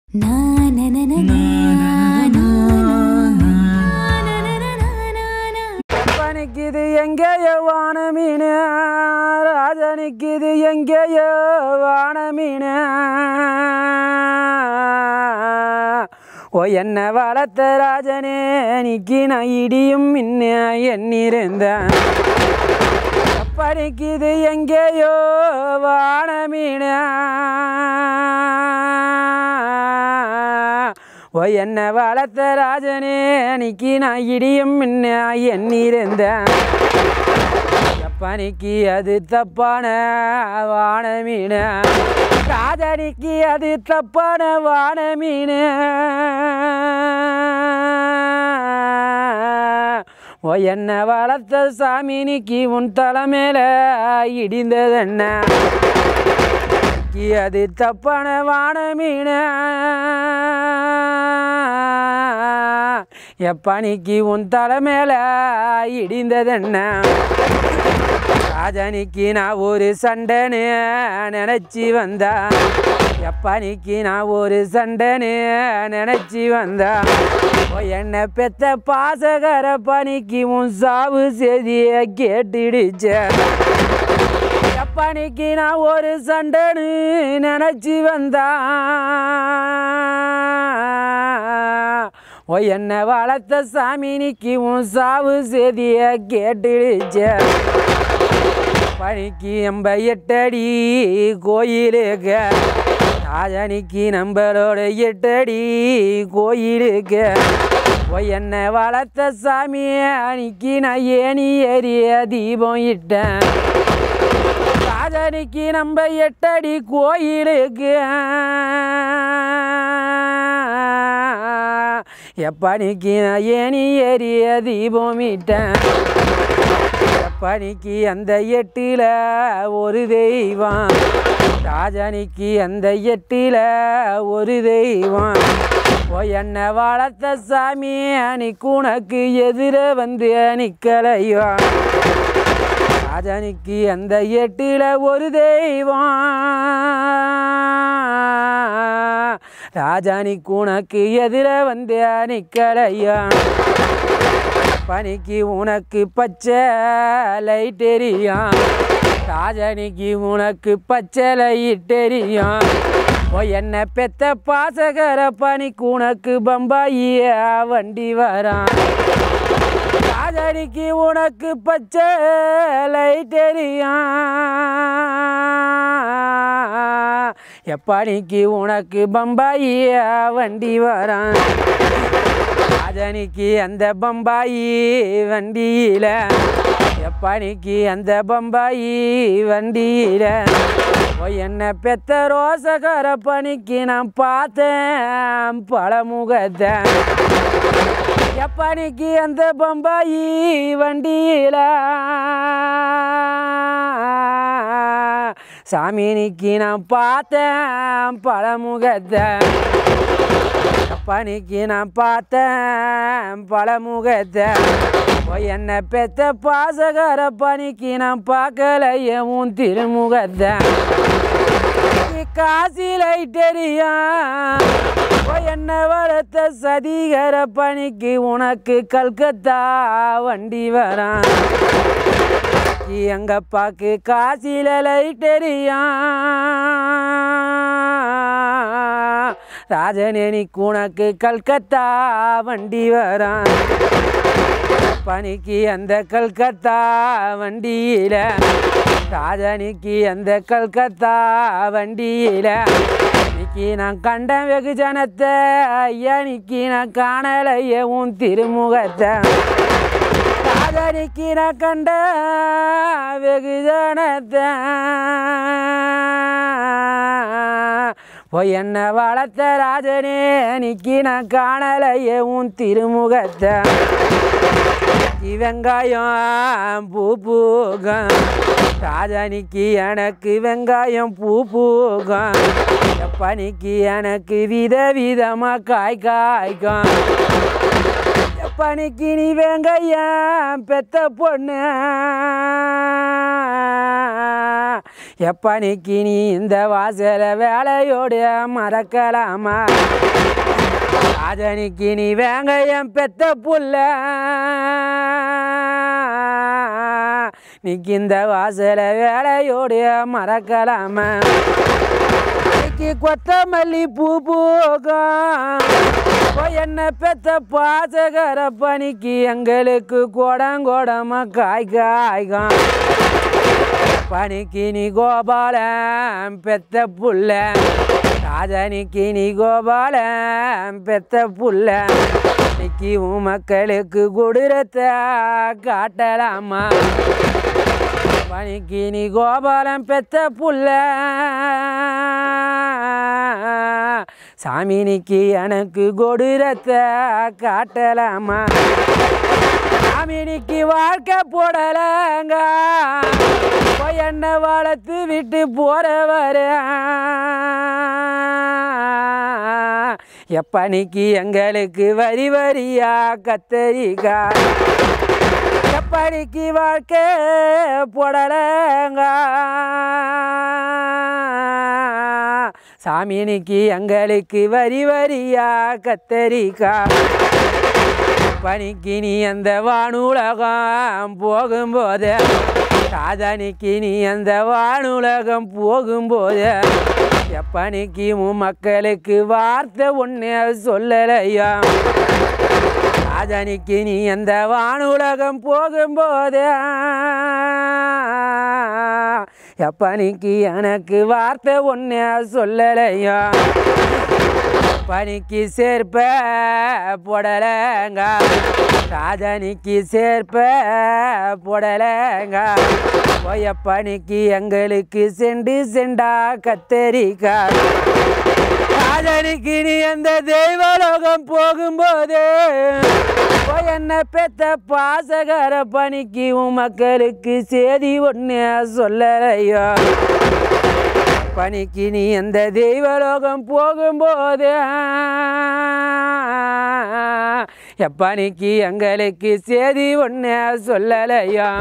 பனிக்குது எங்கேயோ வான மீன் ராஜனிக்குது எங்கேயோ வான மீன் ஓ என்ன வளர்த்த ராஜனே நிக்கி நான் இடியும் மின்ன எண்ணிருந்தேன் பனிக்குது எங்கேயோ வான மீன் ஓ என்ன வளர்த்த ராஜனே அன்னைக்கு நான் இடியும் முன்ன எண்ணிருந்தேன் எப்பனிக்கு அது தப்பான வான மீன் ராஜனிக்கு அது தப்பான வான மீன் ஓ என்ன வளர்த்த சாமினிக்கு உன் தலைமையில இடிந்ததென்ன இன்னைக்கு அது தப்பான வான மீன எப்பனிக்கு உன் தலைமையில இடிந்ததென்ன ராஜனிக்கு நான் ஒரு சண்டைன்னு நினச்சி வந்தா எப்பனிக்கு நான் ஒரு சண்டைன்னு நினச்சி வந்தா ஓ என்ன பெத்த பாசகர பனிக்கு உன் சாவு செய்திய கேட்டுடுச்சேன் எப்பனிக்கு நான் ஒரு சண்டைன்னு நினச்சி வந்தா ஓ என்ன வளர்த்த சாமினிக்கு உன் சாவு செய்திய கேட்டுடுச்ச பனிக்கு எம்ப எட்டடி கோயிலுக்கு ராஜனிக்கு நம்மளோட எட்டடி கோயிலுக்கு ஓ என்ன வளர்த்த சாமி அன்னைக்கு நான் ஏனி ஏறிய தீபம் இட்டேன் ராஜனிக்கு நம்ம எட்டடி கோயிலுக்கு எப்பனிக்கு நான் ஏனி ஏறிய தீபம் இட்டேன் எப்பனிக்கு அந்த எட்டில் ஒரு தெய்வம் ராஜனிக்கு அந்த எட்டில் ஒரு தெய்வம் ஓ என்ன வளர்த்த சாமி அன்னைக்கு உனக்கு எதிர வந்து நிற்கலையோ ராஜனிக்கு அந்த எட்டில ஒரு தெய்வம் ராஜானிக்கு உனக்கு எதிர வந்து நிற்கலையா பனிக்கு உனக்கு பச்சை லைட் எரியும் ராஜனிக்கு உனக்கு பச்சை லைட் எரியும் ஓ என்ன பெத்த பாசகர பனிக்கு உனக்கு பம்பாயிய வண்டி வரான் ராஜனிக்கு உனக்கு பச்சை லைட் எரியும் எப்பனிக்கு உனக்கு பம்பாயி வண்டி வரான் ராஜனிக்கு அந்த பம்பாயி வண்டியில எப்பனிக்கு அந்த பம்பாயி வண்டியில ஓ என்ன பெத்த ரோசகர பணிக்கு நான் பார்த்தேன் பழமுகத்தை எப்பனிக்கு அந்த பம்பாயி வண்டியில சாமினிக்கு நான் பார்த்தேன் பழமுகத்தை எப்பனிக்கு நான் பார்த்தேன் பழமுகத்தை ஓ என்ன பெத்த பாசகர பணிக்கு நான் பார்க்கலையே உன் திருமுகத்தை காசிலை தெரியும் ஓ என்ன வளர்த்த சதிகர பணிக்கு உனக்கு கல்கத்தா வண்டி வரான் எங்கப்பாக்கு காசில லைட் தெரியும் ராஜனேனிக்கு உனக்கு கல்கத்தா வண்டி வரான் பனிக்கு அந்த கல்கத்தா வண்டியில ராஜனிக்கு அந்த கல்கத்தா வண்டியில இன்னைக்கு நான் கண்ட வெகுஜனத்தை ஐயனிக்கு நான் காணலையே உன் திருமுகத்தை ராஜனிக்கு நான் கண்ட வெகுஜனத்தை போய் என்ன வளர்த்த ராஜனே அன்னைக்கு நான் காணலையே உன் திருமுகத்தை வெங்காயம் பூ பூகம் ராஜனிக்கு எனக்கு வெங்காயம் பூ பூகம் எப்பனிக்கு எனக்கு வித விதமாக காய் காய்க்கும் எப்பனிக்கு நீ வெங்காயம் பெத்த பொண்ணு எப்பனிக்கு நீ இந்த வாசல வேலையோடு மறக்கலாமா ராஜனிக்கு நீ வேங்கையம் பெத்த புள்ள நீக்கு இந்த வாசல வேலையோடு மறக்கலாமா இன்னைக்கு கொத்தமல்லி பூ பூக்கும் போய் என்ன பெத்த பாசகர பணிக்கு எங்களுக்கு கோடங்கோடமா காய் காய்கம் பனிக்கு நீ கோபாலம் பெத்த புள்ள ராஜனிக்கு நீ கோபாலம் பெத்த புள்ள இன்னைக்கு உன் மக்களுக்கு கொடூரத்தை காட்டலாமா பனிக்கு நீ கோபாலம் பெத்த புள்ள சாமினிக்கு எனக்கு கொடூரத்தை காட்டலாமா சாமினிக்கு வாழ்க்கை போடலங்க போய் என்ன வளர்த்து விட்டு போறவர எப்பனிக்கு எங்களுக்கு வரி வரியா கத்தரிக்கா எப்படிக்கு வாழ்க்கை போடலங்க சாமினிக்கு எங்களுக்கு வரி வரியா கத்தரிக்கா பனிக்கு நீ அந்த வானுலகம் போகும்போது சாதனைக்கு நீ அந்த வானுலகம் போகும்போது எப்பனிக்கு உன் மக்களுக்கு வார்த்தை ஒன்று சொல்லலையா ராஜனிக்கு நீ அந்த வானுலகம் போகும்போது எப்பனிக்கு எனக்கு வார்த்தை ஒன்று சொல்லலையா பனிக்கு சேர்ப்ப போடலங்க ராஜனிக்கு சேர்ப்ப போடலங்க பனிக்கு எங்களுக்கு செண்டு செண்டா கத்தரிக்கா ராஜனிக்கு நீ அந்த தெய்வலோகம் போகும்போது போய் என்ன பெத்த பாசகர பணிக்கு உன் மக்களுக்கு செய்தி ஒன்று சொல்லலையோ பணிக்கு நீ அந்த தெய்வலோகம் போகும்போது எப்பனிக்கு எங்களுக்கு செய்தி ஒன்று சொல்லலையா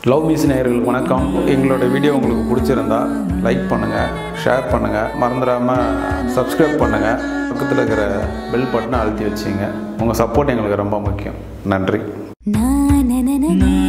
லவ் மிஸ் நேயர்களுக்கு வணக்கம் எங்களோட வீடியோ உங்களுக்கு பிடிச்சிருந்தா லைக் பண்ணுங்கள் ஷேர் பண்ணுங்கள் மறந்துடாமல் சப்ஸ்கிரைப் பண்ணுங்கள் பக்கத்தில் இருக்கிற பெல் பட்டனை அழுத்தி வச்சிங்க உங்கள் சப்போர்ட் எங்களுக்கு ரொம்ப முக்கியம் நன்றி na na na na na